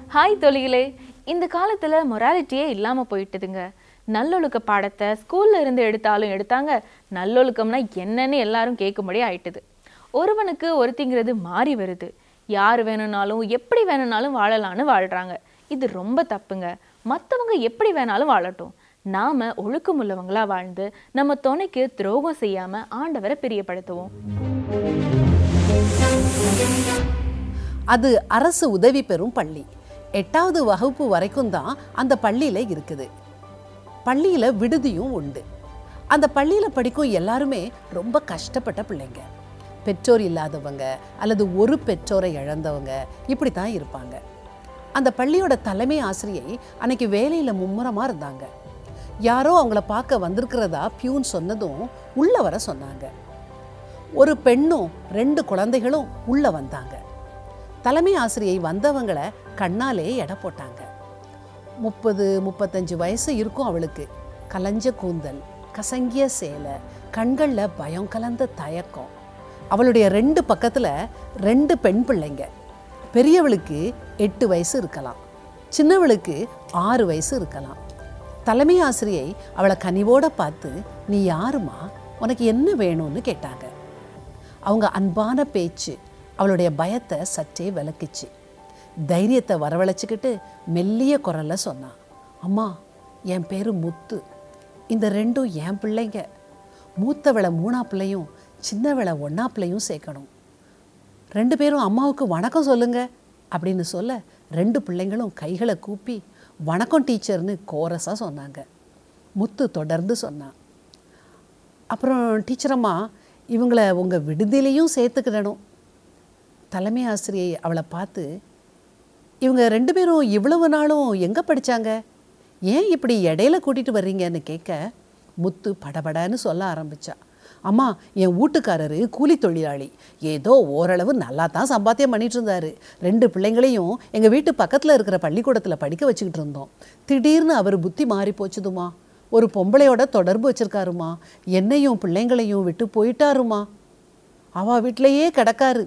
Hi தொழிகளே இந்த காலத்தில் மொராலிட்டியே இல்லாமல் போயிட்டுதுங்க நல்லொழுக்க பாடத்தை ஸ்கூல்ல இருந்து எடுத்தாலும் எடுத்தாங்க நல்லொழுக்கம்னா என்னன்னு எல்லாரும் கேட்கும்படி ஆயிட்டுது ஒருவனுக்கு ஒருத்திங்கிறது மாறி வருது யார் வேணும்னாலும் எப்படி வேணும்னாலும் வாழலான்னு வாழ்றாங்க இது ரொம்ப தப்புங்க மற்றவங்க எப்படி வேணாலும் வாழட்டும் நாம ஒழுக்கமுள்ளவங்களா வாழ்ந்து நம்ம துணைக்கு துரோகம் செய்யாம ஆண்டவரை பிரியப்படுத்துவோம் அது அரசு உதவி பெறும் பள்ளி எட்டாவது வகுப்பு வரைக்கும் தான் அந்த பள்ளியில இருக்குது பள்ளியில விடுதியும் உண்டு அந்த பள்ளியில படிக்கும் எல்லாருமே ரொம்ப கஷ்டப்பட்ட பிள்ளைங்க பெற்றோர் இல்லாதவங்க அல்லது ஒரு பெற்றோரை இழந்தவங்க இப்படி தான் இருப்பாங்க அந்த பள்ளியோட தலைமை ஆசிரியை அன்னைக்கு வேலையில மும்முரமா இருந்தாங்க யாரோ அவங்கள பார்க்க வந்திருக்கிறதா பியூன் சொன்னதும் உள்ள வர சொன்னாங்க ஒரு பெண்ணும் ரெண்டு குழந்தைகளும் உள்ள வந்தாங்க தலைமை ஆசிரியை வந்தவங்கள கண்ணாலே எடை போட்டாங்க முப்பது முப்பத்தஞ்சு வயசு இருக்கும் அவளுக்கு கலஞ்ச கூந்தல் கசங்கிய சேலை கண்களில் பயம் கலந்த தயக்கம் அவளுடைய ரெண்டு பக்கத்தில் ரெண்டு பெண் பிள்ளைங்க பெரியவளுக்கு எட்டு வயசு இருக்கலாம் சின்னவளுக்கு ஆறு வயசு இருக்கலாம் தலைமை ஆசிரியை அவளை கனிவோட பார்த்து நீ யாருமா உனக்கு என்ன வேணும்னு கேட்டாங்க அவங்க அன்பான பேச்சு அவளுடைய பயத்தை சற்றே விளக்குச்சு தைரியத்தை வரவழைச்சிக்கிட்டு மெல்லிய குரல்ல சொன்னான் அம்மா என் பேரு முத்து இந்த ரெண்டும் என் பிள்ளைங்க மூத்தவளை மூணா பிள்ளையும் சின்னவளை ஒண்ணா பிள்ளையும் சேர்க்கணும் ரெண்டு பேரும் அம்மாவுக்கு வணக்கம் சொல்லுங்க அப்படின்னு சொல்ல ரெண்டு பிள்ளைங்களும் கைகளை கூப்பி வணக்கம் டீச்சர்னு கோரஸாக சொன்னாங்க முத்து தொடர்ந்து சொன்னான் அப்புறம் டீச்சர் அம்மா இவங்கள உங்கள் விடுதியிலையும் சேர்த்துக்கிடணும் தலைமை ஆசிரியை அவளை பார்த்து இவங்க ரெண்டு பேரும் இவ்வளவு நாளும் எங்கே படித்தாங்க ஏன் இப்படி இடையில கூட்டிகிட்டு வர்றீங்கன்னு கேட்க முத்து படபடன்னு சொல்ல ஆரம்பிச்சா அம்மா என் வீட்டுக்காரரு கூலி தொழிலாளி ஏதோ ஓரளவு நல்லா தான் சம்பாத்தியம் பண்ணிட்டு இருந்தாரு ரெண்டு பிள்ளைங்களையும் எங்கள் வீட்டு பக்கத்தில் இருக்கிற பள்ளிக்கூடத்தில் படிக்க வச்சுக்கிட்டு இருந்தோம் திடீர்னு அவர் புத்தி மாறி போச்சுதுமா ஒரு பொம்பளையோட தொடர்பு வச்சிருக்காருமா என்னையும் பிள்ளைங்களையும் விட்டு போயிட்டாருமா அவ வீட்டிலேயே கிடக்காரு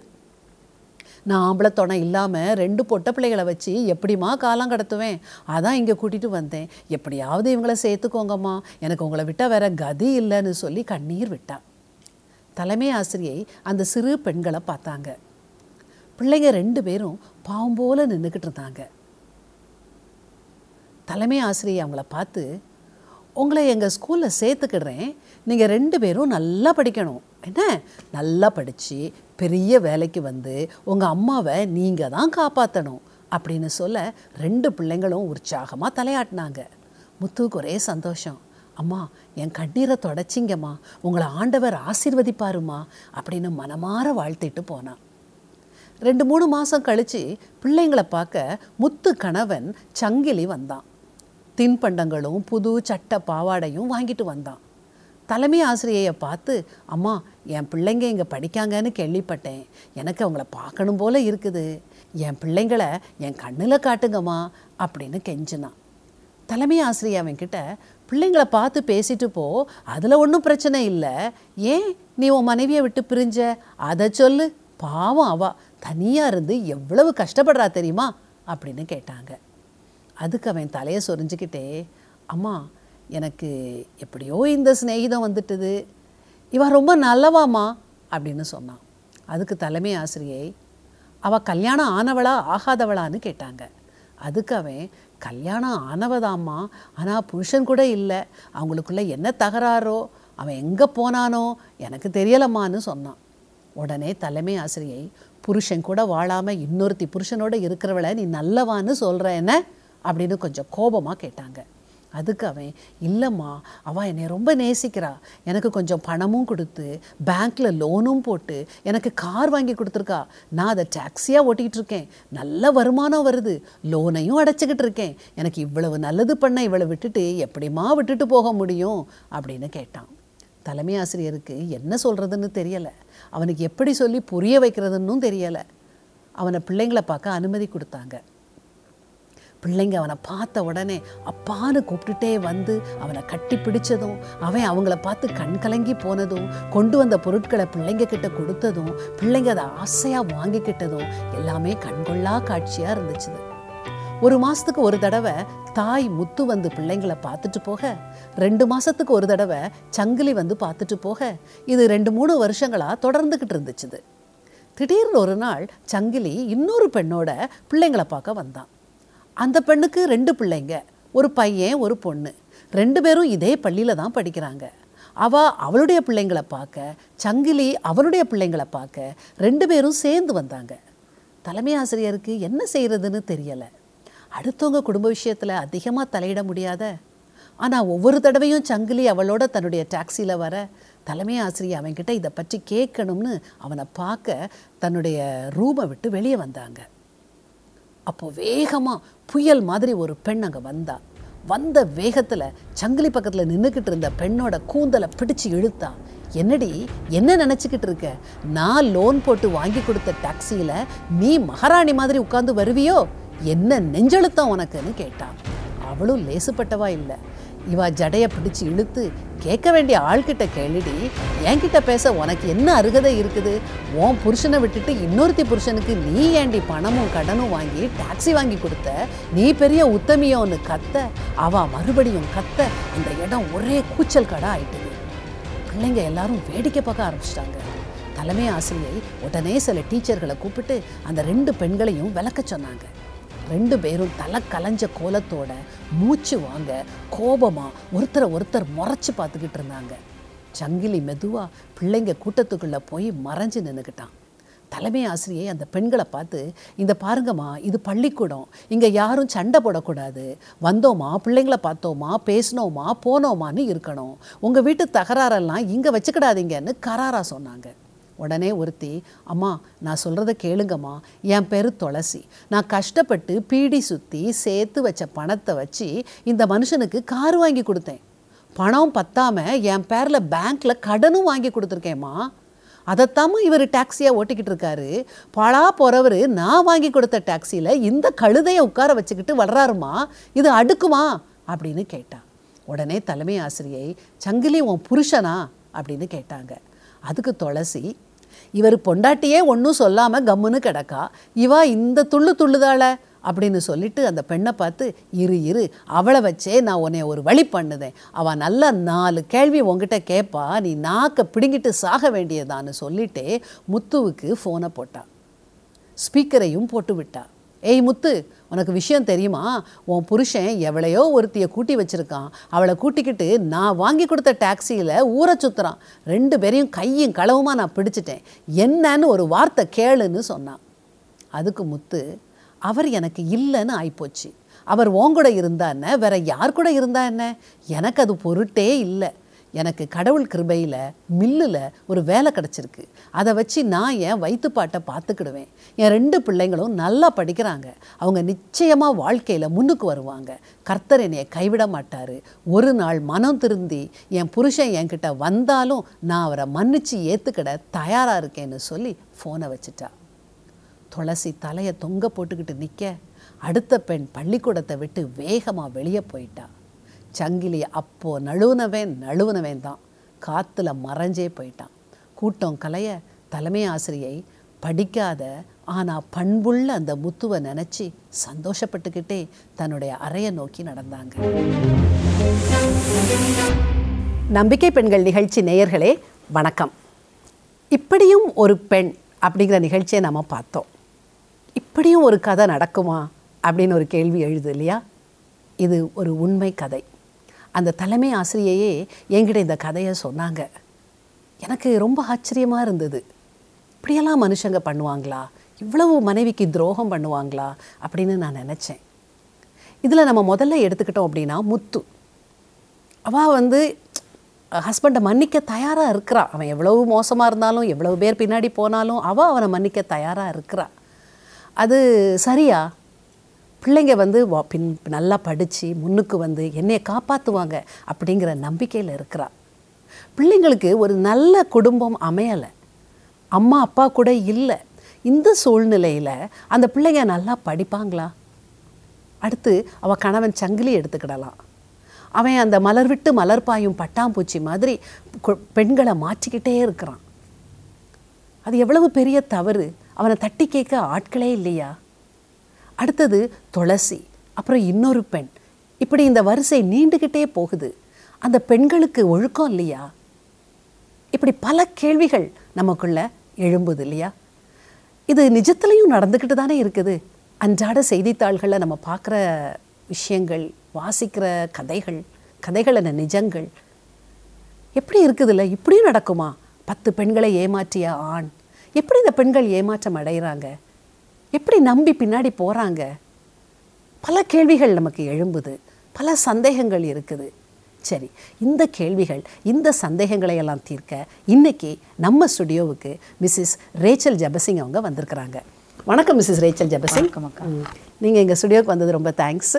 நான் ஆம்பளை துணை இல்லாமல் ரெண்டு பொட்ட பிள்ளைகளை வச்சு எப்படிம்மா காலம் கடத்துவேன் அதான் இங்கே கூட்டிகிட்டு வந்தேன் எப்படியாவது இவங்கள சேர்த்துக்கோங்கம்மா எனக்கு உங்களை விட்டால் வேற கதி இல்லைன்னு சொல்லி கண்ணீர் விட்டா தலைமை ஆசிரியை அந்த சிறு பெண்களை பார்த்தாங்க பிள்ளைங்க ரெண்டு பேரும் பாவம் போல நின்றுக்கிட்டு இருந்தாங்க தலைமை ஆசிரியை அவங்கள பார்த்து உங்களை எங்கள் ஸ்கூலில் சேர்த்துக்கிடுறேன் நீங்கள் ரெண்டு பேரும் நல்லா படிக்கணும் என்ன நல்லா படித்து பெரிய வேலைக்கு வந்து உங்கள் அம்மாவை நீங்கள் தான் காப்பாற்றணும் அப்படின்னு சொல்ல ரெண்டு பிள்ளைங்களும் உற்சாகமாக தலையாட்டினாங்க முத்துவுக்கு ஒரே சந்தோஷம் அம்மா என் கண்ணீரை தொடச்சிங்கம்மா உங்களை ஆண்டவர் ஆசீர்வதிப்பாருமா அப்படின்னு மனமாற வாழ்த்திட்டு போனான் ரெண்டு மூணு மாதம் கழித்து பிள்ளைங்களை பார்க்க முத்து கணவன் சங்கிலி வந்தான் தின்பண்டங்களும் புது சட்டை பாவாடையும் வாங்கிட்டு வந்தான் தலைமை ஆசிரியையை பார்த்து அம்மா என் பிள்ளைங்க இங்கே படிக்காங்கன்னு கேள்விப்பட்டேன் எனக்கு அவங்கள பார்க்கணும் போல இருக்குது என் பிள்ளைங்கள என் கண்ணில் காட்டுங்கம்மா அப்படின்னு கெஞ்சினான் தலைமை ஆசிரியை அவன்கிட்ட பிள்ளைங்கள பார்த்து பேசிட்டு போ அதில் ஒன்றும் பிரச்சனை இல்லை ஏன் நீ உன் மனைவியை விட்டு பிரிஞ்ச அதை சொல்லு பாவம் அவா தனியாக இருந்து எவ்வளவு கஷ்டப்படுறா தெரியுமா அப்படின்னு கேட்டாங்க அதுக்கு அவன் தலையை சொரிஞ்சுக்கிட்டே அம்மா எனக்கு எப்படியோ இந்த சிநேகிதம் வந்துட்டுது இவன் ரொம்ப நல்லவாம்மா அப்படின்னு சொன்னான் அதுக்கு தலைமை ஆசிரியை அவள் கல்யாணம் ஆனவளா ஆகாதவளான்னு கேட்டாங்க அதுக்கு அவன் கல்யாணம் ஆனவதாம்மா ஆனால் புருஷன் கூட இல்லை அவங்களுக்குள்ள என்ன தகராறோ அவன் எங்கே போனானோ எனக்கு தெரியலம்மான்னு சொன்னான் உடனே தலைமை ஆசிரியை புருஷன் கூட வாழாமல் இன்னொருத்தி புருஷனோட இருக்கிறவளை நீ நல்லவான்னு சொல்கிற என்ன அப்படின்னு கொஞ்சம் கோபமாக கேட்டாங்க அதுக்கு அவன் இல்லைம்மா அவள் என்னை ரொம்ப நேசிக்கிறா எனக்கு கொஞ்சம் பணமும் கொடுத்து பேங்க்கில் லோனும் போட்டு எனக்கு கார் வாங்கி கொடுத்துருக்கா நான் அதை டாக்ஸியாக ஓட்டிகிட்டு இருக்கேன் நல்ல வருமானம் வருது லோனையும் அடைச்சிக்கிட்டு இருக்கேன் எனக்கு இவ்வளவு நல்லது பண்ண இவளை விட்டுட்டு எப்படிம்மா விட்டுட்டு போக முடியும் அப்படின்னு கேட்டான் தலைமை ஆசிரியருக்கு என்ன சொல்கிறதுன்னு தெரியலை அவனுக்கு எப்படி சொல்லி புரிய வைக்கிறதுன்னும் தெரியலை அவனை பிள்ளைங்களை பார்க்க அனுமதி கொடுத்தாங்க பிள்ளைங்க அவனை பார்த்த உடனே அப்பான்னு கூப்பிட்டுட்டே வந்து அவனை கட்டி பிடிச்சதும் அவன் அவங்கள பார்த்து கண் கலங்கி போனதும் கொண்டு வந்த பொருட்களை பிள்ளைங்க கிட்ட கொடுத்ததும் பிள்ளைங்க அதை ஆசையாக வாங்கிக்கிட்டதும் எல்லாமே கண்கொள்ளா காட்சியாக இருந்துச்சுது ஒரு மாசத்துக்கு ஒரு தடவை தாய் முத்து வந்து பிள்ளைங்களை பார்த்துட்டு போக ரெண்டு மாசத்துக்கு ஒரு தடவை சங்கிலி வந்து பார்த்துட்டு போக இது ரெண்டு மூணு வருஷங்களா தொடர்ந்துக்கிட்டு இருந்துச்சுது திடீர்னு ஒரு நாள் சங்கிலி இன்னொரு பெண்ணோட பிள்ளைங்களை பார்க்க வந்தான் அந்த பெண்ணுக்கு ரெண்டு பிள்ளைங்க ஒரு பையன் ஒரு பொண்ணு ரெண்டு பேரும் இதே பள்ளியில் தான் படிக்கிறாங்க அவ அவளுடைய பிள்ளைங்களை பார்க்க சங்கிலி அவளுடைய பிள்ளைங்களை பார்க்க ரெண்டு பேரும் சேர்ந்து வந்தாங்க தலைமை ஆசிரியருக்கு என்ன செய்யறதுன்னு தெரியலை அடுத்தவங்க குடும்ப விஷயத்தில் அதிகமாக தலையிட முடியாத ஆனால் ஒவ்வொரு தடவையும் சங்கிலி அவளோட தன்னுடைய டாக்ஸியில் வர தலைமை ஆசிரியர் அவன்கிட்ட இதை பற்றி கேட்கணும்னு அவனை பார்க்க தன்னுடைய ரூமை விட்டு வெளியே வந்தாங்க அப்போ வேகமாக புயல் மாதிரி ஒரு பெண் அங்கே வந்தா வந்த வேகத்தில் சங்கிலி பக்கத்தில் நின்றுக்கிட்டு இருந்த பெண்ணோட கூந்தலை பிடிச்சு இழுத்தா என்னடி என்ன நினச்சிக்கிட்டு இருக்க நான் லோன் போட்டு வாங்கி கொடுத்த டாக்ஸியில் நீ மகாராணி மாதிரி உட்காந்து வருவியோ என்ன நெஞ்செழுத்தம் உனக்குன்னு கேட்டான் அவளும் லேசுப்பட்டவா இல்லை இவ ஜடைய பிடிச்சு இழுத்து கேட்க வேண்டிய ஆள்கிட்ட கேளுடி என்கிட்ட பேச உனக்கு என்ன அருகதை இருக்குது உன் புருஷனை விட்டுட்டு இன்னொருத்தி புருஷனுக்கு நீ ஏண்டி பணமும் கடனும் வாங்கி டாக்ஸி வாங்கி கொடுத்த நீ பெரிய உத்தமியோன்னு கத்த அவ மறுபடியும் கத்த அந்த இடம் ஒரே கூச்சல் கடை ஆயிட்டுது பிள்ளைங்க எல்லாரும் வேடிக்கை பார்க்க ஆரம்பிச்சிட்டாங்க தலைமை ஆசிரியை உடனே சில டீச்சர்களை கூப்பிட்டு அந்த ரெண்டு பெண்களையும் விளக்க சொன்னாங்க ரெண்டு பேரும் தலை கலைஞ்ச கோலத்தோட மூச்சு வாங்க கோபமா ஒருத்தரை ஒருத்தர் முறைச்சு பார்த்துக்கிட்டு இருந்தாங்க சங்கிலி மெதுவா பிள்ளைங்க கூட்டத்துக்குள்ள போய் மறைஞ்சு நின்றுக்கிட்டான் தலைமை ஆசிரியை அந்த பெண்களை பார்த்து இந்த பாருங்கம்மா இது பள்ளிக்கூடம் இங்கே யாரும் சண்டை போடக்கூடாது வந்தோமா பிள்ளைங்கள பார்த்தோமா பேசினோமா போனோமான்னு இருக்கணும் உங்கள் வீட்டு தகராறெல்லாம் இங்கே வச்சுக்கிடாதீங்கன்னு கராரா சொன்னாங்க உடனே ஒருத்தி அம்மா நான் சொல்கிறத கேளுங்கம்மா என் பேர் துளசி நான் கஷ்டப்பட்டு பீடி சுற்றி சேர்த்து வச்ச பணத்தை வச்சு இந்த மனுஷனுக்கு கார் வாங்கி கொடுத்தேன் பணம் பத்தாம என் பேரில் பேங்க்கில் கடனும் வாங்கி கொடுத்துருக்கேம்மா அதைத்தாம்மா இவர் டாக்ஸியாக ஓட்டிக்கிட்டு இருக்காரு பழா போகிறவர் நான் வாங்கி கொடுத்த டாக்ஸியில் இந்த கழுதையை உட்கார வச்சுக்கிட்டு வர்றாருமா இது அடுக்குமா அப்படின்னு கேட்டான் உடனே தலைமை ஆசிரியை சங்கிலி உன் புருஷனா அப்படின்னு கேட்டாங்க அதுக்கு துளசி இவர் பொண்டாட்டியே ஒன்றும் சொல்லாமல் கம்முன்னு கிடக்கா இவா இந்த துள்ளு துள்ளுதாள அப்படின்னு சொல்லிட்டு அந்த பெண்ணை பார்த்து இரு இரு அவளை வச்சே நான் உன்னை ஒரு வழி பண்ணுதேன் அவள் நல்லா நாலு கேள்வி உங்ககிட்ட கேட்பா நீ நாக்க பிடுங்கிட்டு சாக வேண்டியதான்னு சொல்லிட்டே முத்துவுக்கு ஃபோனை போட்டா ஸ்பீக்கரையும் போட்டு விட்டா ஏய் முத்து உனக்கு விஷயம் தெரியுமா உன் புருஷன் எவளையோ ஒருத்தியை கூட்டி வச்சிருக்கான் அவளை கூட்டிக்கிட்டு நான் வாங்கி கொடுத்த டாக்ஸியில் ஊரை சுற்றுறான் ரெண்டு பேரையும் கையும் களவுமா நான் பிடிச்சிட்டேன் என்னன்னு ஒரு வார்த்தை கேளுன்னு சொன்னான் அதுக்கு முத்து அவர் எனக்கு இல்லைன்னு ஆயிப்போச்சு அவர் உன் கூட இருந்தா என்ன வேற யார் கூட இருந்தா என்ன எனக்கு அது பொருட்டே இல்லை எனக்கு கடவுள் கிருபையில் மில்லில் ஒரு வேலை கிடச்சிருக்கு அதை வச்சு நான் என் வயிற்றுப்பாட்டை பார்த்துக்கிடுவேன் என் ரெண்டு பிள்ளைங்களும் நல்லா படிக்கிறாங்க அவங்க நிச்சயமாக வாழ்க்கையில் முன்னுக்கு வருவாங்க கர்த்தர் என்னைய கைவிட மாட்டார் ஒரு நாள் மனம் திருந்தி என் புருஷன் என்கிட்ட வந்தாலும் நான் அவரை மன்னிச்சு ஏற்றுக்கிட தயாராக இருக்கேன்னு சொல்லி ஃபோனை வச்சுட்டா துளசி தலையை தொங்க போட்டுக்கிட்டு நிற்க அடுத்த பெண் பள்ளிக்கூடத்தை விட்டு வேகமாக வெளியே போயிட்டா சங்கிலி அப்போ நழுவுனவன் நழுவுனவன் தான் காற்றுல மறைஞ்சே போயிட்டான் கூட்டம் கலைய தலைமை ஆசிரியை படிக்காத ஆனால் பண்புள்ள அந்த முத்துவை நினச்சி சந்தோஷப்பட்டுக்கிட்டே தன்னுடைய அறையை நோக்கி நடந்தாங்க நம்பிக்கை பெண்கள் நிகழ்ச்சி நேயர்களே வணக்கம் இப்படியும் ஒரு பெண் அப்படிங்கிற நிகழ்ச்சியை நம்ம பார்த்தோம் இப்படியும் ஒரு கதை நடக்குமா அப்படின்னு ஒரு கேள்வி எழுது இல்லையா இது ஒரு உண்மை கதை அந்த தலைமை ஆசிரியையே என்கிட்ட இந்த கதையை சொன்னாங்க எனக்கு ரொம்ப ஆச்சரியமாக இருந்தது இப்படியெல்லாம் மனுஷங்க பண்ணுவாங்களா இவ்வளவு மனைவிக்கு துரோகம் பண்ணுவாங்களா அப்படின்னு நான் நினச்சேன் இதில் நம்ம முதல்ல எடுத்துக்கிட்டோம் அப்படின்னா முத்து அவள் வந்து ஹஸ்பண்டை மன்னிக்க தயாராக இருக்கிறா அவன் எவ்வளவு மோசமாக இருந்தாலும் எவ்வளவு பேர் பின்னாடி போனாலும் அவள் அவனை மன்னிக்க தயாராக இருக்கிறா அது சரியா பிள்ளைங்க வந்து வா- பின் நல்லா படித்து முன்னுக்கு வந்து என்னைய காப்பாற்றுவாங்க அப்படிங்கிற நம்பிக்கையில் இருக்கிறா பிள்ளைங்களுக்கு ஒரு நல்ல குடும்பம் அமையலை அம்மா அப்பா கூட இல்லை இந்த சூழ்நிலையில் அந்த பிள்ளைங்க நல்லா படிப்பாங்களா அடுத்து அவள் கணவன் சங்கிலி எடுத்துக்கிடலாம் அவன் அந்த மலர் விட்டு மலர் பாயும் பட்டாம்பூச்சி மாதிரி கு- பெண்களை மாற்றிக்கிட்டே இருக்கிறான் அது எவ்வளவு பெரிய தவறு அவனை தட்டி கேட்க ஆட்களே இல்லையா அடுத்தது துளசி அப்புறம் இன்னொரு பெண் இப்படி இந்த வரிசை நீண்டுக்கிட்டே போகுது அந்த பெண்களுக்கு ஒழுக்கம் இல்லையா இப்படி பல கேள்விகள் நமக்குள்ள எழும்புது இல்லையா இது நிஜத்துலையும் நடந்துக்கிட்டு தானே இருக்குது அன்றாட செய்தித்தாள்களில் நம்ம பார்க்குற விஷயங்கள் வாசிக்கிற கதைகள் கதைகளின நிஜங்கள் எப்படி இருக்குதுல்ல இப்படியும் நடக்குமா பத்து பெண்களை ஏமாற்றிய ஆண் எப்படி இந்த பெண்கள் ஏமாற்றம் அடைகிறாங்க எப்படி நம்பி பின்னாடி போகிறாங்க பல கேள்விகள் நமக்கு எழும்புது பல சந்தேகங்கள் இருக்குது சரி இந்த கேள்விகள் இந்த சந்தேகங்களை எல்லாம் தீர்க்க இன்னைக்கு நம்ம ஸ்டுடியோவுக்கு மிஸ்ஸஸ் ரேச்சல் ஜபசிங் அவங்க வந்திருக்கிறாங்க வணக்கம் மிஸ்ஸஸ் ரேச்சல் ஜபசிங் ம். நீங்க எங்க ஸ்டுடியோவுக்கு வந்தது ரொம்ப தேங்க்ஸ்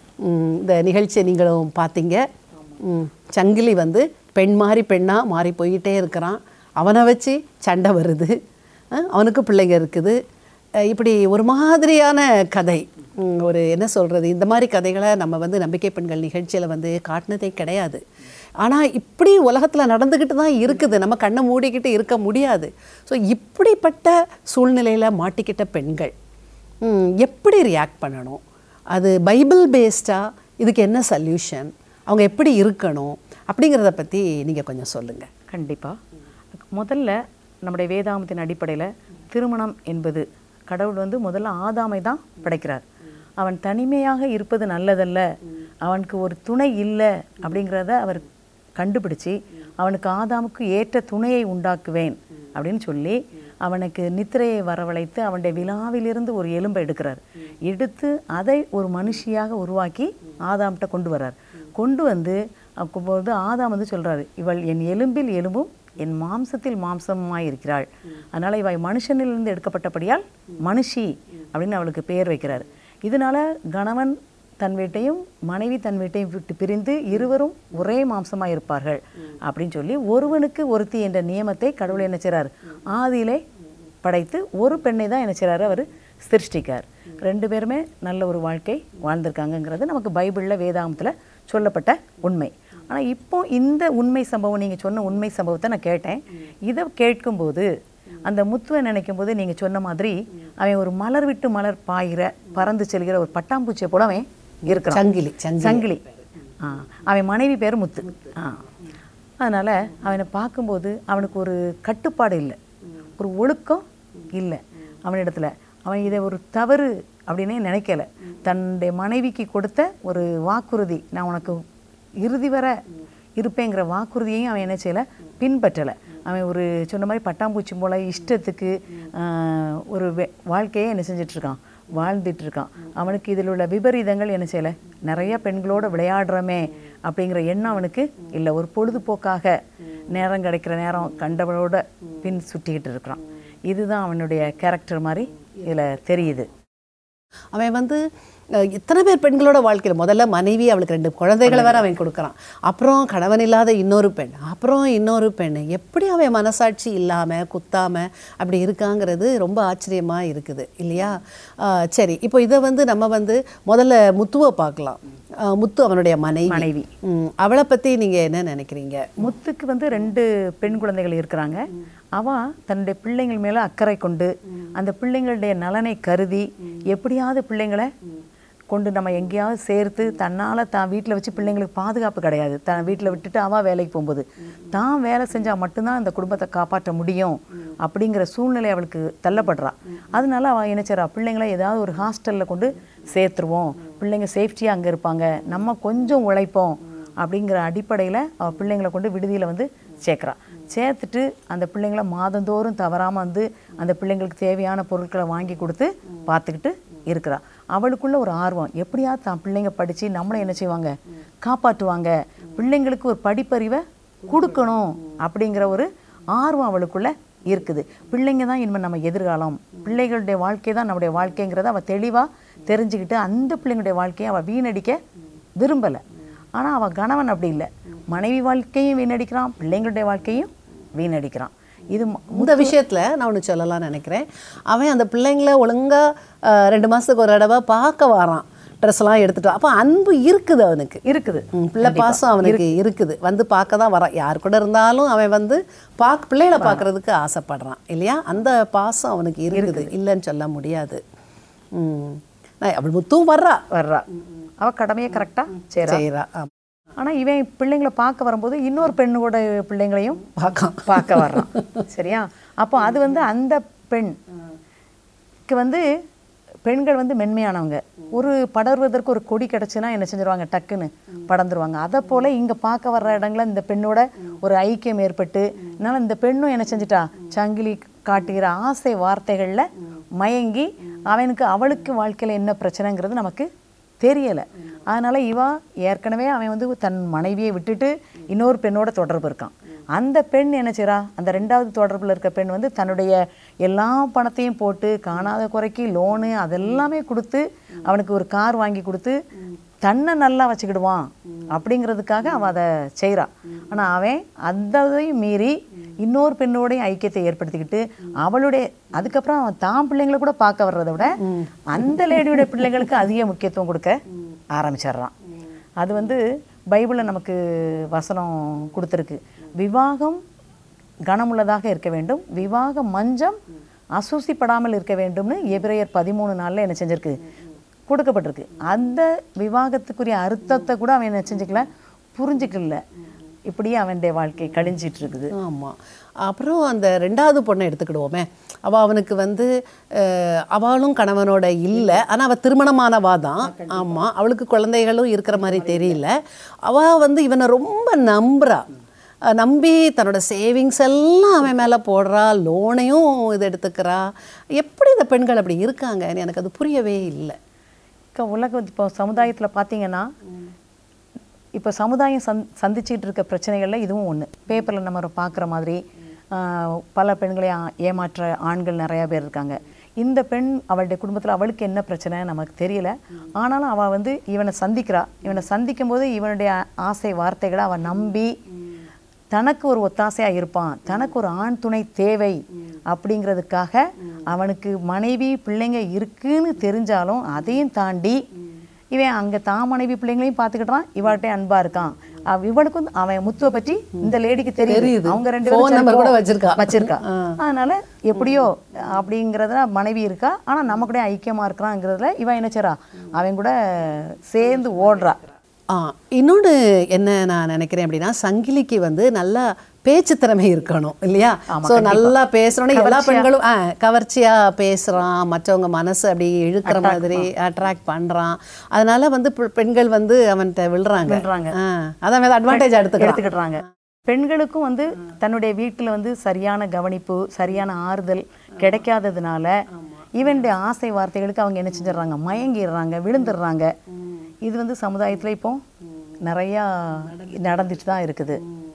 இந்த நிகழ்ச்சியை நீங்களும் பார்த்தீங்க ம். சங்கிலி வந்து பெண் மாறி பெண்ணா மாறி போயிட்டே இருக்கிறான் அவனை வச்சு சண்டை வருது அஹ், அவனுக்கு பிள்ளைங்க இருக்குது அஹ் இப்படி ஒரு மாதிரியான கதை ம், ஒரு என்ன சொல்கிறது இந்த மாதிரி கதைகளை நம்ம வந்து நம்பிக்கை பெண்கள் நிகழ்ச்சியில் வந்து காட்டினதே கிடையாது ஆனால் இப்படி உலகத்தில் நடந்துக்கிட்டு தான் இருக்குது நம்ம கண்ணை மூடிக்கிட்டு இருக்க முடியாது ஸோ இப்படிப்பட்ட சூழ்நிலையில் மாட்டிக்கிட்ட பெண்கள் ம், எப்படி ரியாக்ட் பண்ணணும் அது பைபிள் பேஸ்டாக இதுக்கு என்ன சல்யூஷன் அவங்க எப்படி இருக்கணும் அப்படிங்கிறத பற்றி நீங்கள் கொஞ்சம் சொல்லுங்கள் கண்டிப்பாக முதல்ல நம்முடைய வேதாமத்தின் அடிப்படையில் திருமணம் என்பது கடவுள் வந்து முதல்ல ஆதாமை தான் படைக்கிறார் அவன் தனிமையாக இருப்பது நல்லதல்ல அவனுக்கு ஒரு துணை இல்லை அப்படிங்கிறத அவர் கண்டுபிடிச்சி அவனுக்கு ஆதாமுக்கு ஏற்ற துணையை உண்டாக்குவேன் அப்படின்னு சொல்லி அவனுக்கு நித்திரையை வரவழைத்து அவனுடைய விழாவிலிருந்து ஒரு எலும்பை எடுக்கிறார் எடுத்து அதை ஒரு மனுஷியாக உருவாக்கி ஆதாம்கிட்ட கொண்டு வர்றார் கொண்டு வந்து அப்போது ஆதாம் வந்து சொல்றாரு இவள் என் எலும்பில் எலும்பும் என் மாம்சத்தில் மாம்சமாய் இருக்கிறாள் அதனால இவள் மனுஷனிலிருந்து எடுக்கப்பட்டபடியால் மனுஷி அப்படின்னு அவளுக்கு பெயர் வைக்கிறார் இதனால கணவன் தன் வீட்டையும் மனைவி தன் வீட்டையும் விட்டு பிரிந்து இருவரும் ஒரே மாம்சமாய் இருப்பார்கள் அப்படின்னு சொல்லி ஒருவனுக்கு ஒருத்தி என்ற நியமத்தை கடவுள் என்ன செய்றார் ஆதியிலே படைத்து ஒரு பெண்ணை தான் என்ன செய்றாரு அவர் சிருஷ்டிக்கார் ரெண்டு பேருமே நல்ல ஒரு வாழ்க்கை வாழ்ந்திருக்காங்கங்கிறது நமக்கு பைபிளில் வேதாகமத்தில் சொல்லப்பட்ட உண்மை ஆனால் இப்போ இந்த உண்மை சம்பவம் நீங்கள் சொன்ன உண்மை சம்பவத்தை நான் கேட்டேன் இதை கேட்கும்போது அந்த முத்துவை நினைக்கும் போது நீங்கள் சொன்ன மாதிரி அவன் ஒரு மலர் விட்டு மலர் பாயிற பறந்து செல்கிற ஒரு பட்டாம்பூச்சியை போல அவன் இருக்கிறான் சங்கிலி சங்கிலி சங்கிலி ஆ அவன் மனைவி பேர் முத்து ஆ அதனால் அவனை பார்க்கும்போது அவனுக்கு ஒரு கட்டுப்பாடு இல்லை ஒரு ஒழுக்கம் இல்லை அவனிடத்துல அவன் இதை ஒரு தவறு அப்படின்னே நினைக்கல தன்னுடைய மனைவிக்கு கொடுத்த ஒரு வாக்குறுதி நான் உனக்கு இறுதி வரை இருப்பேங்கிற வாக்குறுதியையும் அவன் என்ன செய்யலை பின்பற்றலை அவன் ஒரு சொன்ன மாதிரி பட்டாம்பூச்சி போல இஷ்டத்துக்கு ஆஹ், ஒரு வே- வாழ்க்கையை என்ன செஞ்சுட்டு இருக்கான் வாழ்ந்துட்டு இருக்கான் அவனுக்கு இதில் உள்ள விபரீதங்கள் என்ன செய்யலை நிறைய பெண்களோட விளையாடுறோமே அப்படிங்கிற எண்ணம் அவனுக்கு இல்லை ஒரு பொழுதுபோக்காக நேரம் கிடைக்கிற நேரம் கண்டவளோட பின் சுற்றிக்கிட்டு இருக்கிறான் இதுதான் அவனுடைய கேரக்டர் மாதிரி இதில் தெரியுது அவன் வந்து அஹ், இத்தனை பேர் பெண்களோட வாழ்க்கையில் முதல்ல மனைவி அவளுக்கு ரெண்டு குழந்தைகளை வேற அவன் கொடுக்குறான் அப்புறம் கணவன் இல்லாத இன்னொரு பெண் அப்புறம் இன்னொரு பெண் எப்படி அவன் மனசாட்சி இல்லாமல் குத்தாமல் அப்படி இருக்காங்கிறது ரொம்ப ஆச்சரியமாக இருக்குது இல்லையா அஹ், சரி இப்போ இதை வந்து நம்ம வந்து முதல்ல முத்துவை பார்க்கலாம் அஹ், முத்து அவனுடைய மனைவி மனைவி. ம், அவளை பற்றி நீங்கள் என்ன நினைக்கிறீங்க முத்துக்கு வந்து ரெண்டு பெண் குழந்தைகள் இருக்கிறாங்க அவன் தன்னுடைய பிள்ளைங்கள் மேலே அக்கறை கொண்டு அந்த பிள்ளைங்களுடைய நலனை கருதி எப்படியாவது பிள்ளைங்களை கொண்டு நம்ம எங்கேயாவது சேர்த்து தன்னால் தான் வீட்டில் வச்சு பிள்ளைங்களுக்கு பாதுகாப்பு கிடையாது தான் வீட்டில் விட்டுட்டு அவள் வேலைக்கு போகும்போது தான் வேலை செஞ்சால் மட்டும்தான் இந்த குடும்பத்தை காப்பாற்ற முடியும் அப்படிங்கிற சூழ்நிலை அவளுக்கு தள்ளப்படுறா அதனால அவள் என்ன செய்றா பிள்ளைங்களை ஏதாவது ஒரு ஹாஸ்டலில் கொண்டு சேர்த்துருவோம் பிள்ளைங்க சேஃப்டியாக அங்கே இருப்பாங்க நம்ம கொஞ்சம் உழைப்போம் அப்படிங்கிற அடிப்படையில் அவள் பிள்ளைங்களை கொண்டு விடுதியில் வந்து சேர்க்குறா சேர்த்துட்டு அந்த பிள்ளைங்கள மாதந்தோறும் தவறாமல் வந்து அந்த பிள்ளைங்களுக்கு தேவையான பொருட்களை வாங்கி கொடுத்து பார்த்துக்கிட்டு இருக்கிறா அவளுக்குள்ள ஒரு ஆர்வம் எப்படியாவது தான் பிள்ளைங்க படித்து நம்மளை என்ன செய்வாங்க காப்பாற்றுவாங்க பிள்ளைங்களுக்கு ஒரு படிப்பறிவை கொடுக்கணும் அப்படிங்கிற ஒரு ஆர்வம் அவளுக்குள்ள இருக்குது பிள்ளைங்க தான் இனிமேல் நம்ம எதிர்காலம் பிள்ளைகளுடைய வாழ்க்கை தான் நம்முடைய வாழ்க்கைங்கிறத அவள் தெளிவாக தெரிஞ்சுக்கிட்டு அந்த பிள்ளைங்களுடைய வாழ்க்கையை அவள் வீணடிக்க விரும்பலை ஆனால் அவள் கணவன் அப்படி இல்லை மனைவி வாழ்க்கையும் வீணடிக்கிறான் பிள்ளைங்களுடைய வாழ்க்கையும் வீணடிக்கிறான் இது ம- இந்த விஷயத்தில் நான் ஒன்று சொல்லலாம்னு நினைக்கிறேன் அவன் அந்த பிள்ளைங்கள ஒழுங்காக ரெண்டு மாதத்துக்கு ஒரு தடவை பார்க்க வரான் ட்ரெஸ்லாம் எடுத்துட்டு அப்போ அன்பு இருக்குது அவனுக்கு இருக்குது ம், பிள்ளை பாசம் அவனுக்கு இருக்குது வந்து பார்க்க தான் வரான் யார் கூட இருந்தாலும் அவன் வந்து பார்க்க பிள்ளைகளை பார்க்கறதுக்கு ஆசைப்படுறான் இல்லையா அந்த பாசம் அவனுக்கு இருக்குது இல்லைன்னு சொல்ல முடியாது ம். நான் அவள் முத்துவும் வர்றா வர்றா அவ கடமையை கரெக்டா செய்றா செய்கிறா ஆனா இவன் பிள்ளைங்களை பார்க்க வரும்போது இன்னொரு பெண்ணோட பிள்ளைங்களையும் பார்க்கான் பார்க்க வர்றான் சரியா அப்போ அது வந்து அந்த பெண்க்கு வந்து பெண்கள் வந்து மென்மையானவங்க ஒரு படர்வதற்கு ஒரு கொடி கிடச்சுன்னா என்ன செஞ்சிருவாங்க டக்குன்னு படர்ந்துருவாங்க அதை போல இங்க பார்க்க வர்ற இடங்கள இந்த பெண்ணோட ஒரு ஐக்கியம் ஏற்பட்டு அதனால இந்த பெண்ணும் என்ன செஞ்சிட்டா சங்கிலி காட்டுகிற ஆசை வார்த்தைகள்ல மயங்கி அவனுக்கு அவளுக்கு வாழ்க்கையில என்ன பிரச்சனைங்கிறது நமக்கு தெரியல அதனால இவா ஏற்கனவே அவன் வந்து தன் மனைவியை விட்டுட்டு இன்னொரு பெண்ணோட தொடர்பு இருக்கான் அந்த பெண் என்ன செய்றா அந்த ரெண்டாவது தொடர்புல இருக்க பெண் வந்து தன்னுடைய எல்லா பணத்தையும் போட்டு காணாத குறைக்கு லோனு அதெல்லாமே கொடுத்து அவனுக்கு ஒரு கார் வாங்கி கொடுத்து தன்னை நல்லா வச்சுக்கிடுவான் அப்படிங்கிறதுக்காக அவன் அதை செய்றா ஆனா அவன் அந்த இதையும் மீறி இன்னொரு பெண்ணோடையும் ஐக்கியத்தை ஏற்படுத்திக்கிட்டு அவளுடைய அதுக்கப்புறம் அவன் தான் பிள்ளைங்களை கூட பார்க்க வர்றதை விட அந்த லேடியோட பிள்ளைங்களுக்கு அதிக முக்கியத்துவம் கொடுக்க ஆரம்பிச்சிடுறான் அது வந்து பைபிளில் நமக்கு வசனம் கொடுத்துருக்கு விவாகம் கனமுள்ளதாக இருக்க வேண்டும் விவாக மஞ்சம் அசூசிப்படாமல் இருக்க வேண்டும்னு எபிரேயர் பதிமூணு நாள்ல என்ன செஞ்சிருக்கு கொடுக்கப்பட்டிருக்கு அந்த விவாகத்துக்குரிய அர்த்தத்தை கூட அவன் என்ன செஞ்சுக்கல புரிஞ்சுக்கல இப்படியே அவனுடைய வாழ்க்கை கழிஞ்சிட்டு இருக்குது ஆமா அப்புறம் அந்த ரெண்டாவது பொண்ணை எடுத்துக்கிடுவோமே அவள் அவனுக்கு வந்து அஹ், அவளும் கணவனோட இல்லை ஆனால் அவள் திருமணமானவா தான் ஆமாம் அவளுக்கு குழந்தைகளும் இருக்கிற மாதிரி தெரியல அவள் வந்து இவனை ரொம்ப நம்புறா அஹ், நம்பி தன்னோட சேவிங்ஸ் எல்லாம் அவன் மேலே போடுறா லோனையும் இது எடுத்துக்கிறா எப்படி இந்த பெண்கள் அப்படி இருக்காங்கன்னு எனக்கு அது புரியவே இல்லை அக்கா, உலகம் இப்போ சமுதாயத்துல பார்த்தீங்கன்னா இப்போ சமுதாயம் சந் சந்திச்சிட்டு இருக்க பிரச்சனைகள்ல இதுவும் ஒண்ணு பேப்பர்ல நம்ம பார்க்குற மாதிரி ஆஹ், பல பெண்களை ஆ- ஏமாற்ற ஆண்கள் நிறைய பேர் இருக்காங்க இந்த பெண் அவளுடைய குடும்பத்துல அவளுக்கு என்ன பிரச்சனை நமக்கு தெரியல ஆனாலும் அவ வந்து இவனை சந்திக்கிறா இவனை சந்திக்கும் போது இவனுடைய ஆசை வார்த்தைகளை அவ நம்பி தனக்கு ஒரு ஒத்தாசையா இருப்பான் தனக்கு ஒரு ஆண் துணை தேவை அப்படிங்கிறதுக்காக அவனுக்கு மனைவி பிள்ளைங்க இருக்குன்னு தெரிஞ்சாலும் அதையும் தாண்டி இவன் அங்க தான் மனைவி பிள்ளைங்களையும் பார்த்துக்கிட்டான் இவாட்டே அன்பா இருக்கான் அவ- இவனுக்கு வந்து அவன் முத்துவை பற்றி இந்த லேடிக்கு தெரியுது தெரியுது. அவங்க ரெண்டு Phone பேரும் number சரி, கூட போ- வச்சிருக்கா. வச்சிருக்கா அதனால எப்படியோ அப்படிங்கிறதுல மனைவி இருக்கா ஆனா நம்ம கூட ஐக்கியமா இருக்கிறாங்கிறதுல இவன் என்ன செய்றா அவன் கூட சேர்ந்து ஓடுறா ஆ இன்னொன்று என்ன நான் நினைக்கிறேன் அப்படின்னா சங்கிலிக்கு வந்து நல்லா பேச்சு திறமை இருக்கணும் இல்லையா ஸோ நல்லா பேசுறோன்னு எல்லா பெண்களும் ஆ கவர்ச்சியாக பேசுகிறான் மற்றவங்க மனசு அப்படி இழுக்கிற மாதிரி அட்ராக்ட் பண்ணுறான் அதனால வந்து பெ- பெண்கள் வந்து அவன்கிட்ட விழுறாங்க விழுறாங்க. ஆ அதான் அட்வான்டேஜ் எடுத்துக்கலாம் எடுத்துக்கிடுறாங்க பெண்களுக்கும் வந்து தன்னுடைய வீட்டில் வந்து சரியான கவனிப்பு சரியான ஆறுதல் கிடைக்காததுனால இவனுடைய ஆசை வார்த்தைகளுக்கு அவங்க என்ன செஞ்சிடுறாங்க மயங்கிடுறாங்க விழுந்துடுறாங்க இது வந்து சமுதாயத்துல இப்போ நிறையா நடந்துட்டு தான் இருக்குது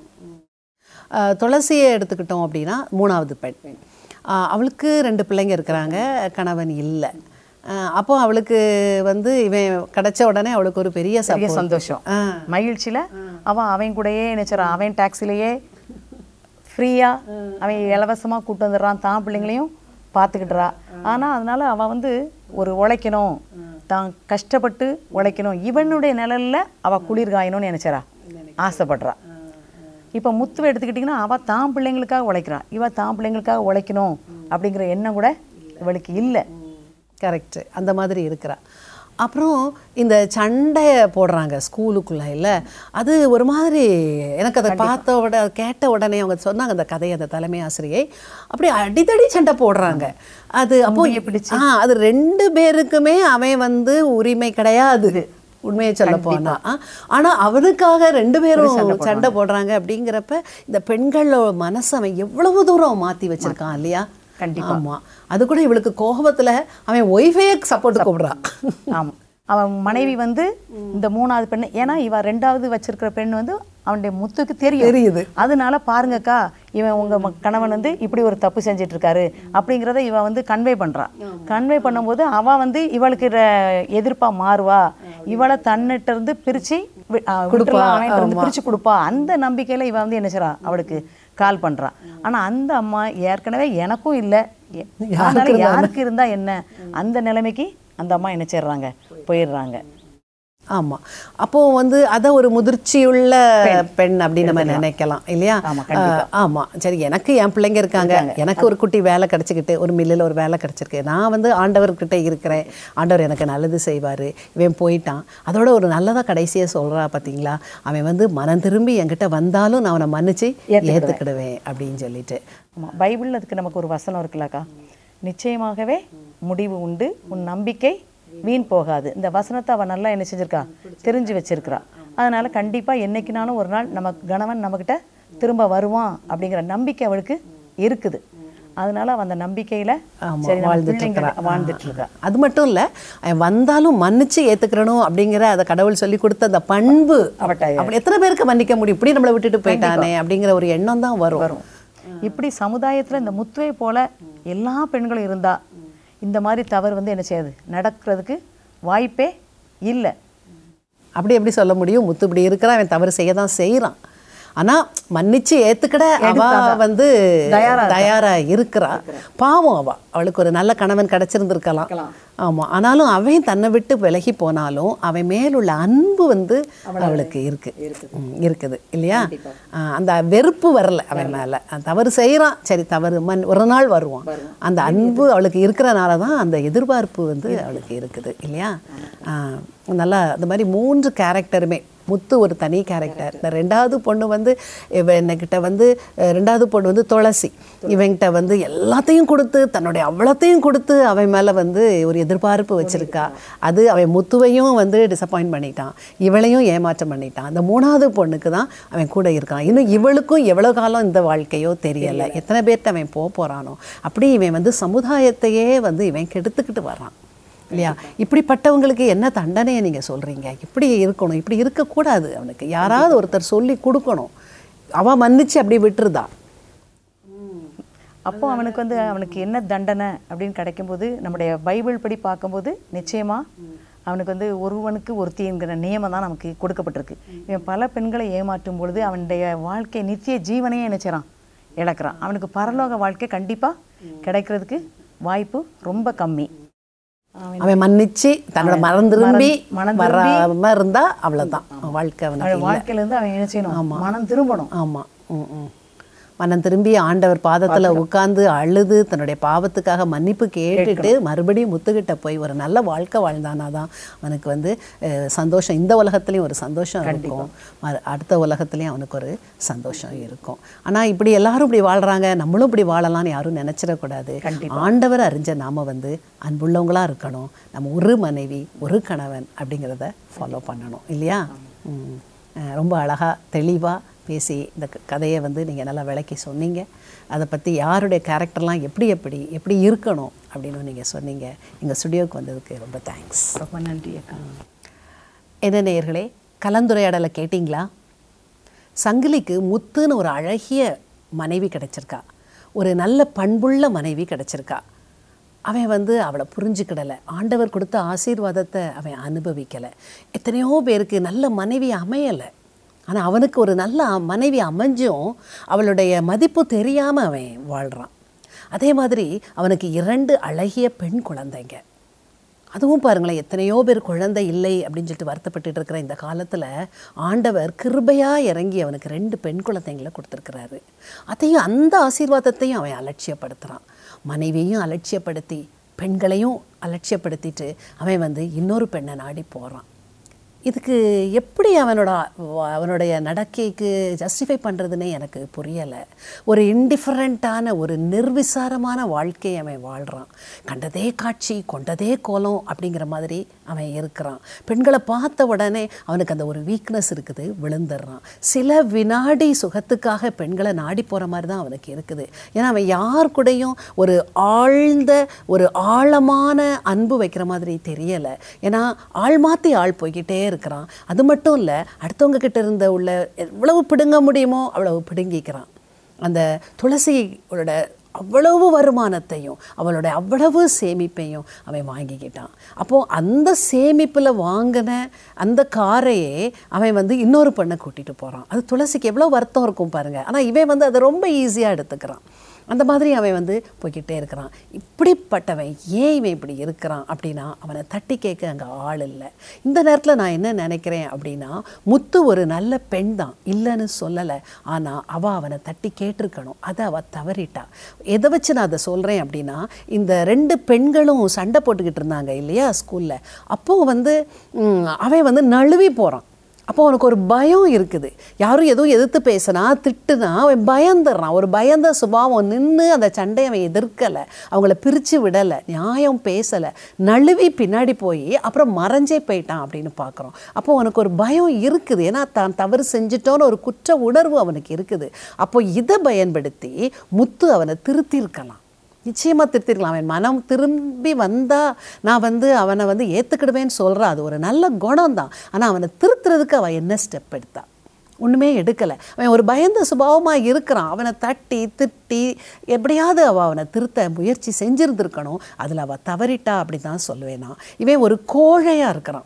ஆ, துளசியை எடுத்துக்கிட்டோம் அப்படின்னா மூணாவது பெண் ஆ, அவளுக்கு ரெண்டு பிள்ளைங்க இருக்கிறாங்க கணவன் இல்லை அப்போ அவளுக்கு வந்து இவன் கிடைச்ச உடனே அவளுக்கு ஒரு பெரிய பெரிய support. சந்தோஷம் ஆ. மகிழ்ச்சியில அவன் அவன் கூடயே நினைச்சிடறான் அவன் டாக்ஸிலேயே ஃப்ரீயா அவன் இலவசமா கூட்டு வந்துடுறான் தான் பிள்ளைங்களையும் பார்த்துக்கிட்டுறா ஆனா அதனால அவ வந்து ஒரு உழைக்கணும் தான் கஷ்டப்பட்டு உழைக்கணும் இவனுடைய நிழல்ல அவ குளிர் காயணும்னு நினைச்சறா ஆசைப்படுறா இப்போ முத்துவை எடுத்துக்கிட்டிங்கன்னா அவ தான் பிள்ளைங்களுக்காக உழைக்கிறா இவ தான் பிள்ளைங்களுக்காக உழைக்கணும் அப்படிங்கிற எண்ணம் கூட இவளுக்கு இல்லை கரெக்ட் அந்த மாதிரி இருக்கிறா அப்புறம் இந்த சண்டையை போடுறாங்க ஸ்கூலுக்குள்ள இல்லை அது ஒரு மாதிரி எனக்கு அதை பார்த்த உடனே அதை கேட்ட உடனே அவங்க சொன்னாங்க அந்த கதையை அந்த தலைமை ஆசிரியை அப்படி அடிதடி சண்டை போடுறாங்க அது அப்போ ஆ அது ரெண்டு பேருக்குமே அவன் வந்து உரிமை கிடையாது உண்மையை சொல்ல போனா ஆ, ஆனா அவனுக்காக ரெண்டு பேரும் சண்டை போடுறாங்க அப்படிங்கிறப்ப இந்த பெண்களோட மனசை அவன் எவ்வளவு தூரம் மாத்தி வச்சிருக்கான் இல்லையா கண்டிப்பா. ஆமா அது கூட இவளுக்கு கோபத்துல அவன் ஒய்ஃபையே சப்போர்ட் கூப்பிடுறான் ஆமா அவன் மனைவி வந்து இந்த மூணாவது பெண்ணு ஏன்னா இவ ரெண்டாவது வச்சிருக்கிற பெண் வந்து அவனுடைய முத்துக்கு தெரியும் தெரியுது. அதனால பாருங்கக்கா இவன் உங்க ம- கணவன் வந்து இப்படி ஒரு தப்பு செஞ்சுட்டு இருக்காரு அப்படிங்கிறத இவ வந்து கன்வே பண்றா கன்வே பண்ணும்போது அவ வந்து இவளுக்கு ர- எதிர்ப்பா மாறுவா இவளை தன்னிட்ட இருந்து பிரிச்சு வி- ஆ, விட்டுறலாம், அவன்கிட்ட இருந்து பிரிச்சு கொடுப்பா அந்த நம்பிக்கையில இவ வந்து என்ன செய்றா அவளுக்கு கால் பண்றா ஆனா அந்த அம்மா ஏற்கனவே எனக்கும் இல்ல எ- அதனால யாருக்கு இருந்தா என்ன அந்த நிலைமைக்கு அந்த அம்மா என்ன செய்றாங்க போயிடுறாங்க ஆமா அப்போ வந்து அத ஒரு முதிர்ச்சியுள்ள பெண் அப்படின்னு நம்ம நினைக்கலாம் இல்லையா ஆமா, கண்டிப்பா. ஆஹ், ஆமா சரி எனக்கு என் பிள்ளைங்க இருக்காங்க எனக்கு ஒரு குட்டி வேலை கிடைச்சிக்கிட்டு ஒரு மில்லில் ஒரு வேலை கிடைச்சிருக்கு நான் வந்து ஆண்டவர்கிட்ட இருக்கிறேன் ஆண்டவர் எனக்கு நல்லது செய்வாரு இவன் போயிட்டான் அதோட ஒரு நல்லதா கடைசியா சொல்றா பாத்தீங்களா அவன் வந்து மனம் திரும்பி என்கிட்ட வந்தாலும் நான் அவனை மன்னிச்சு ஏத்துக்கிடுவேன் அப்படின்னு சொல்லிட்டு ஆமாம் பைபிளில் அதுக்கு நமக்கு ஒரு வசனம் இருக்குல்லக்கா நிச்சயமாகவே முடிவு உண்டு உன் நம்பிக்கை வீண் போகாது இந்த வசனத்தை அவள் நல்லா என்ன செஞ்சிருக்கா தெரிஞ்சு வச்சிருக்கிறா அதனால கண்டிப்பாக என்னைக்குனாலும் ஒரு நாள் நம்ம கணவன் நம்மக்கிட்ட திரும்ப வருவான் அப்படிங்கிற நம்பிக்கை அவளுக்கு இருக்குது அதனால அவ அந்த நம்பிக்கையில ஆமா, சரி நம்ம வாழ்ந்துட்டு பிள்ளைங்க இருக்கிறா. வாழ்ந்துட்டு இருக்கா அது மட்டும் இல்ல அவன் வந்தாலும் மன்னிச்சு ஏத்துக்கிறணும் அப்படிங்கிற அதை கடவுள் சொல்லி கொடுத்த அந்த பண்பு அவட்ட அப்படி எத்தனை பேருக்கு மன்னிக்க முடியும் இப்படி நம்மளை விட்டுட்டு போயிட்டானே அப்படிங்கிற ஒரு எண்ணம் தான் வரும் வரும் இப்படி சமுதாயத்துல இந்த முத்துவை போல எல்லா பெண்களும் இருந்தா இந்த மாதிரி தவறு வந்து என்ன செய்யாது நடக்கிறதுக்கு வாய்ப்பே இல்லை அப்படி எப்படி சொல்ல முடியும் முத்து இப்படி இருக்கிறான் அவன் தவறு செய்ய தான் செய்யறான் ஆனா மன்னிச்சு ஏத்துக்கிட அவ வந்து தயாரா தயாரா இருக்கிறா பாவம் அவ அவளுக்கு ஒரு நல்ல கணவன் கிடைச்சிருந்திருக்கலாம் ஆமா ஆனாலும் அவன் தன்னை விட்டு விலகி போனாலும் அவன் மேலுள்ள அன்பு வந்து அவளுக்கு இருக்கு ம், இருக்குது இல்லையா ஆ, அந்த வெறுப்பு வரல அவன் மேல அவன் தவறு செய்யறான் சரி தவறு மன் ஒரு நாள் வருவான் அந்த அன்பு அவளுக்கு இருக்கிறனால தான் அந்த எதிர்பார்ப்பு வந்து அவளுக்கு இருக்குது இல்லையா ஆ, நல்லா அந்த மாதிரி மூன்று கேரக்டருமே முத்து ஒரு தனி கேரக்டர் இந்த ரெண்டாவது பொண்ணு வந்து இவன்கிட்ட வந்து அஹ், ரெண்டாவது பொண்ணு வந்து துளசி இவன்கிட்ட வந்து எல்லாத்தையும் கொடுத்து தன்னுடைய அவ்வளோத்தையும் கொடுத்து அவன் மேலே வந்து ஒரு எதிர்பார்ப்பு வச்சிருக்கா அது அவன் முத்துவையும் வந்து டிசப்பாயிண்ட் பண்ணிட்டான் இவளையும் ஏமாற்றம் பண்ணிட்டான் அந்த மூணாவது பொண்ணுக்கு தான் அவன் கூட இருக்கான் இன்னும் இவளுக்கும் எவ்வளோ காலம் இந்த வாழ்க்கையோ தெரியலை எத்தனை பேர்கிட்ட அவன் போக போகிறானோ அப்படி இவன் வந்து சமுதாயத்தையே வந்து இவன் கெடுத்துக்கிட்டு வர்றான் இல்லையா இப்படிப்பட்டவங்களுக்கு என்ன தண்டனையை நீங்கள் சொல்கிறீங்க இப்படி இருக்கணும் இப்படி இருக்கக்கூடாது அவனுக்கு யாராவது ஒருத்தர் சொல்லி கொடுக்கணும் அவன் மன்னிச்சு அப்படி விட்டுருதா அப்போ அவனுக்கு வந்து அவனுக்கு என்ன தண்டனை அப்படின்னு கிடைக்கும்போது நம்முடைய பைபிள் படி பார்க்கும்போது நிச்சயமா அவனுக்கு வந்து ஒருவனுக்கு ஒருத்திங்கிற நியமம் தான் நமக்கு கொடுக்கப்பட்டிருக்கு இவன் பல பெண்களை ஏமாற்றும் பொழுது அவனுடைய வாழ்க்கை நித்திய ஜீவனையே நினைச்சான் இழக்கிறான் அவனுக்கு பரலோக வாழ்க்கை கண்டிப்பா கிடைக்கிறதுக்கு வாய்ப்பு ரொம்ப கம்மி அவன் மன்னிச்சு தன்னோட மனம் திரும்பி மனம் வராம இருந்தா அவ்வளவுதான் வாழ்க்கை அவனுக்கு அவன் வாழ்க்கையில இருந்து அவன் என்ன செய்யணும் மனம் திரும்பணும் ஆமா ம் ம் மனம் திரும்பி ஆண்டவர் பாதத்துல உட்கார்ந்து அழுது தன்னுடைய பாவத்துக்காக மன்னிப்பு கேட்டுட்டு மறுபடியும் முத்துக்கிட்ட போய் ஒரு நல்ல வாழ்க்கை வாழ்ந்தானாதான் அவனுக்கு வந்து அஹ், சந்தோஷம் இந்த உலகத்துலயும் ஒரு சந்தோஷம் இருக்கும் மறு- அடுத்த உலகத்துலயும் அவனுக்கு ஒரு சந்தோஷம் இருக்கும் ஆனா இப்படி எல்லாரும் இப்படி வாழ்றாங்க நம்மளும் இப்படி வாழலாம்னு யாரும் நினைச்சிடக்கூடாது ஆண்டவர் அறிஞ்ச நாம வந்து அன்புள்ளவங்களா இருக்கணும் நம்ம ஒரு மனைவி ஒரு கணவன் அப்படிங்கிறத ஃபாலோ பண்ணணும் இல்லையா ம். அஹ், ரொம்ப அழகா தெளிவா பேசி இந்த க- கதையை வந்து நீங்கள் நல்லா விளக்கி சொன்னீங்க அதை பற்றி யாருடைய கேரக்டர்லாம் எப்படி எப்படி எப்படி இருக்கணும் அப்படின்னு நீங்கள் சொன்னீங்க எங்கள் ஸ்டுடியோவுக்கு வந்ததுக்கு ரொம்ப தேங்க்ஸ் ரொம்ப நன்றி அக்கா என்ன நேயர்களே கலந்துரையாடலை கேட்டிங்களா சங்கிலிக்கு முத்துன்னு ஒரு அழகிய மனைவி கிடைச்சிருக்கா ஒரு நல்ல பண்புள்ள மனைவி கிடைச்சிருக்கா அவன் வந்து அவளை புரிஞ்சுக்கிடலை ஆண்டவர் கொடுத்த ஆசீர்வாதத்தை அவன் அனுபவிக்கலை எத்தனையோ பேருக்கு நல்ல மனைவி அமையலை ஆனால் அவனுக்கு ஒரு நல்ல மனைவி அமைஞ்சும் அவளுடைய மதிப்பு தெரியாமல் அவன் வாழ்கிறான் அதே மாதிரி அவனுக்கு இரண்டு அழகிய பெண் குழந்தைங்க அதுவும் பாருங்களேன் எத்தனையோ பேர் குழந்தை இல்லை அப்படின்னு சொல்லிட்டு வருத்தப்பட்டுட்டு இருக்கிற இந்த காலத்தில் ஆண்டவர் கிருபையாக இறங்கி அவனுக்கு ரெண்டு பெண் குழந்தைங்களை கொடுத்துருக்கிறாரு அதையும் அந்த ஆசீர்வாதத்தையும் அவன் அலட்சியப்படுத்துகிறான் மனைவியையும் அலட்சியப்படுத்தி பெண்களையும் அலட்சியப்படுத்திட்டு அவன் வந்து இன்னொரு பெண்ணை நாடி போகிறான் இதுக்கு எப்படி அவனோட அவனுடைய நடக்கைக்கு ஜஸ்டிஃபை பண்ணுறதுனே எனக்கு புரியலை ஒரு இன்டிஃபரண்ட்டான ஒரு நிர்விசாரமான வாழ்க்கையை அவன் வாழ்கிறான் கண்டதே காட்சி கொண்டதே கோலம் அப்படிங்கிற மாதிரி அவன் இருக்கிறான் பெண்களை பார்த்த உடனே அவனுக்கு அந்த ஒரு வீக்னஸ் இருக்குது விழுந்துடுறான் சில வினாடி சுகத்துக்காக பெண்களை நாடி போகிற மாதிரி தான் அவனுக்கு இருக்குது ஏன்னா அவன் யார் கூடயும் ஒரு ஆழ்ந்த ஒரு ஆழமான அன்பு வைக்கிற மாதிரி தெரியலை ஏன்னா ஆள் மாற்றி ஆள் போய்கிட்டே இருக்கிறான் அது மட்டும் இல்லை அடுத்தவங்க கிட்ட இருந்த உள்ள எவ்வளவு பிடுங்க முடியுமோ அவ்வளவு பிடுங்கிக்கிறான் அந்த துளசியோட அவ்வளவு வருமானத்தையும் அவளோட அவ்வளவு சேமிப்பையும் அவன் வாங்கிக்கிட்டான் அப்போது அந்த சேமிப்பில் வாங்கின அந்த காரையே அவன் வந்து இன்னொரு பெண்ணை கூட்டிகிட்டு போகிறான் அது துளசிக்கு எவ்வளோ வருத்தம் இருக்கும் பாருங்கள் ஆனால் இவன் வந்து அதை ரொம்ப ஈஸியாக எடுத்துக்கிறான் அந்த மாதிரி அவன் வந்து போய்கிட்டே இருக்கிறான் இப்படிப்பட்டவன் ஏன் இவன் இப்படி இருக்கிறான் அப்படின்னா அவனை தட்டி கேட்க அங்கே ஆள் இல்லை இந்த நேரத்தில் நான் என்ன நினைக்கிறேன் அப்படின்னா முத்து ஒரு நல்ல பெண் தான் இல்லைன்னு சொல்லலை ஆனால் அவள் அவனை தட்டி கேட்டிருக்கணும் அதை அவள் தவறிட்டா எதை வச்சு நான் அதை சொல்கிறேன் அப்படின்னா இந்த ரெண்டு பெண்களும் சண்டை போட்டுக்கிட்டு இருந்தாங்க இல்லையா ஸ்கூலில் அப்போது வந்து ம், அவன் வந்து நழுவி போகிறான் அப்போ அவனுக்கு ஒரு பயம் இருக்குது யாரும் எதுவும் எதிர்த்து பேசினா திட்டுனா அவன் பயந்துடுறான் ஒரு பயந்த சுபாவம் நின்று அந்த சண்டையை அவன் எதிர்க்கலை அவங்கள பிரித்து விடலை நியாயம் பேசலை நழுவி பின்னாடி போய் அப்புறம் மறைஞ்சே போயிட்டான் அப்படின்னு பார்க்குறோம் அப்போ அவனுக்கு ஒரு பயம் இருக்குது ஏன்னா தான் தவறு செஞ்சிட்டோன்னு ஒரு குற்ற உணர்வு அவனுக்கு இருக்குது அப்போ இதை பயன்படுத்தி முத்து அவனை திருத்தியிருக்கலாம் நிச்சயமாக திருத்திருக்கலாம் அவன் மனம் திரும்பி வந்தா நான் வந்து அவனை வந்து ஏற்றுக்கிடுவேன்னு சொல்கிறா அது ஒரு நல்ல குணம் தான் ஆனால் அவனை திருத்துறதுக்கு அவன் என்ன ஸ்டெப் எடுத்தா ஒன்றுமே எடுக்கலை அவன் ஒரு பயந்த சுபாவமாக இருக்கிறான் அவனை தட்டி திட்டி எப்படியாவது அவள் அவனை திருத்த முயற்சி செஞ்சிருந்திருக்கணும் அதில் அவள் தவறிட்டா அப்படி தான் சொல்லுவேன் நான் இவன் ஒரு கோழையாக இருக்கிறான்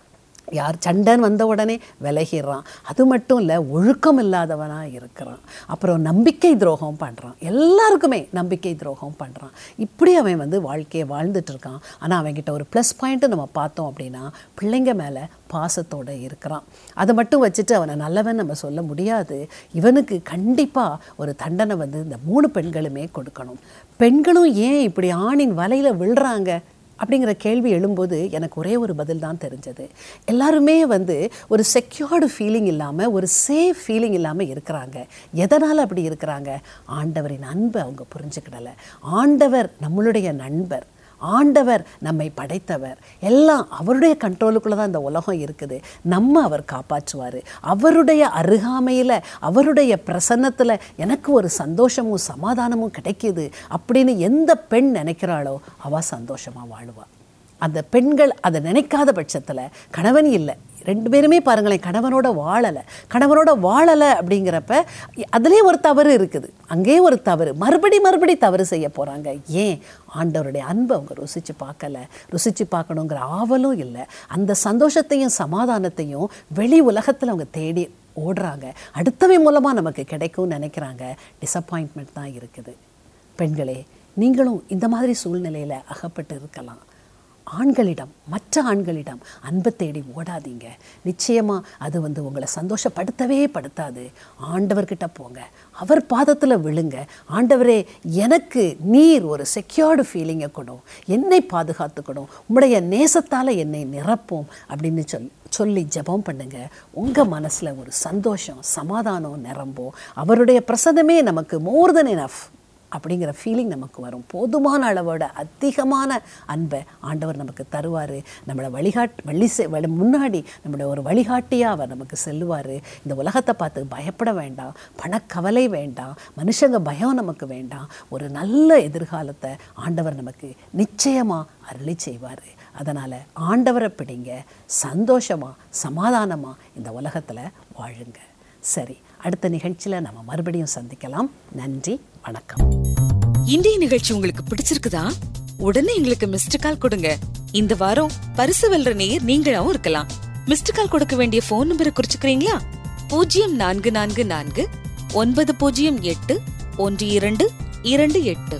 யார் சண்டன் வந்த உடனே விலகிடுறான் அது மட்டும் இல்லை ஒழுக்கம் இல்லாதவனாக இருக்கிறான் அப்புறம் நம்பிக்கை துரோகம் பண்ணுறான் எல்லாருக்குமே நம்பிக்கை துரோகம் பண்ணுறான் இப்படி அவன் வந்து வாழ்க்கையை வாழ்ந்துட்டு இருக்கான் ஆனால் அவன்கிட்ட ஒரு ப்ளஸ் பாயிண்ட்டு நம்ம பார்த்தோம் அப்படின்னா பிள்ளைங்க மேலே பாசத்தோடு இருக்கிறான் அதை மட்டும் வச்சுட்டு அவனை நல்லவன் நம்ம சொல்ல முடியாது இவனுக்கு கண்டிப்பாக ஒரு தண்டனை வந்து இந்த மூணு பெண்களுமே கொடுக்கணும் பெண்களும் ஏன் இப்படி ஆணின் வலையில் விழுறாங்க அப்படிங்கிற கேள்வி எழும்போது எனக்கு ஒரே ஒரு பதில் தான் தெரிஞ்சது எல்லாருமே வந்து ஒரு செக்யூர்டு ஃபீலிங் இல்லாமல் ஒரு சேஃப் ஃபீலிங் இல்லாமல் இருக்கிறாங்க எதனால் அப்படி இருக்கிறாங்க ஆண்டவரின் அன்பை அவங்க புரிஞ்சுக்கிடலை ஆண்டவர் நம்மளுடைய நண்பர் ஆண்டவர் நம்மை படைத்தவர் எல்லாம் அவருடைய கண்ட்ரோலுக்குள்ளே தான் இந்த உலகம் இருக்குது நம்ம அவர் காப்பாற்றுவார் அவருடைய அருகாமையில் அவருடைய பிரசன்னத்தில் எனக்கு ஒரு சந்தோஷமும் சமாதானமும் கிடைக்கிது அப்படின்னு எந்த பெண் நினைக்கிறாளோ அவள் சந்தோஷமாக வாழுவாள் அந்த பெண்கள் அதை நினைக்காத பட்சத்தில் கணவன் இல்லை ரெண்டு பேருமே பாருங்களேன் கணவனோட வாழலை கணவனோட வாழலை அப்படிங்கிறப்ப அதுலேயே ஒரு தவறு இருக்குது அங்கேயே ஒரு தவறு மறுபடி மறுபடி தவறு செய்ய போகிறாங்க ஏன் ஆண்டவருடைய அன்பை அவங்க ருசித்து பார்க்கல ருசித்து பார்க்கணுங்கிற ஆவலும் இல்லை அந்த சந்தோஷத்தையும் சமாதானத்தையும் வெளி உலகத்தில் அவங்க தேடி ஓடுறாங்க அடுத்தவன் மூலமாக நமக்கு கிடைக்கும்னு நினைக்கிறாங்க டிசப்பாயின்மெண்ட் தான் இருக்குது பெண்களே நீங்களும் இந்த மாதிரி சூழ்நிலையில் அகப்பட்டு இருக்கலாம் ஆண்களிடம் மற்ற ஆண்களிடம் அன்பை தேடி ஓடாதீங்க நிச்சயமாக அது வந்து உங்களை சந்தோஷப்படுத்தவே படுத்தாது ஆண்டவர்கிட்ட போங்க அவர் பாதத்தில் விழுங்க ஆண்டவரே எனக்கு நீர் ஒரு செக்யூர்டு ஃபீலிங்கை கொடும் என்னை பாதுகாத்துக்கணும் உம்முடைய நேசத்தால் என்னை நிரப்போம் அப்படின்னு சொல் சொல்லி ஜெபம் பண்ணுங்க உங்கள் மனசில் ஒரு சந்தோஷம் சமாதானம் நிரம்பும் அவருடைய பிரசன்னமே நமக்கு மோர் தென் எனஃப் அப்படிங்கிற ஃபீலிங் நமக்கு வரும் போதுமான அளவோட அதிகமான அன்பை ஆண்டவர் நமக்கு தருவார் நம்மளை வழிகாட் வழி செ வழி- முன்னாடி நம்மளோட ஒரு வழிகாட்டியாக அவர் நமக்கு செல்லுவார் இந்த உலகத்தை பார்த்து பயப்பட வேண்டாம் பணக்கவலை வேண்டாம் மனுஷங்க பயம் நமக்கு வேண்டாம் ஒரு நல்ல எதிர்காலத்தை ஆண்டவர் நமக்கு நிச்சயமாக அருளி செய்வார் அதனால் ஆண்டவரை பிடிங்க சந்தோஷமாக சமாதானமாக இந்த உலகத்தில் வாழுங்க சரி அடுத்த நிகழ்ச்சியில் நம்ம மறுபடியும் சந்திக்கலாம் நன்றி வணக்கம் இன்றைய நிகழ்ச்சி உங்களுக்கு பிடிச்சிருக்குதா உடனே எங்களுக்கு மிஸ்டு கால் கொடுங்க இந்த வாரம் பரிசு வெல்ற நேயர் நீங்களாவும் இருக்கலாம் மிஸ்டு கால் கொடுக்க வேண்டிய போன் நம்பரை குறிச்சுக்கிறீங்களா பூஜ்ஜியம் நான்கு நான்கு நான்கு ஒன்பது பூஜ்ஜியம் எட்டு ஒன்று இரண்டு இரண்டு எட்டு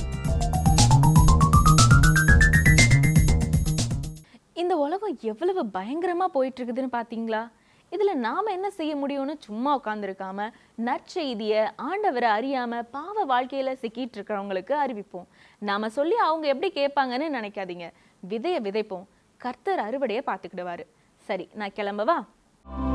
இந்த உலகம் எவ்வளவு பயங்கரமா போயிட்டு இருக்குதுன்னு பாத்தீங்களா இதுல நாம என்ன செய்ய முடியும்னு சும்மா உட்காந்துருக்காம நற்செய்திய ஆண்டவரை அறியாம பாவ வாழ்க்கையில சிக்கிட்டு இருக்கிறவங்களுக்கு அறிவிப்போம் நாம சொல்லி அவங்க எப்படி கேட்பாங்கன்னு நினைக்காதீங்க விதைய விதைப்போம் கர்த்தர் அறுவடையை பார்த்துக்கிடுவாரு சரி நான் கிளம்பவா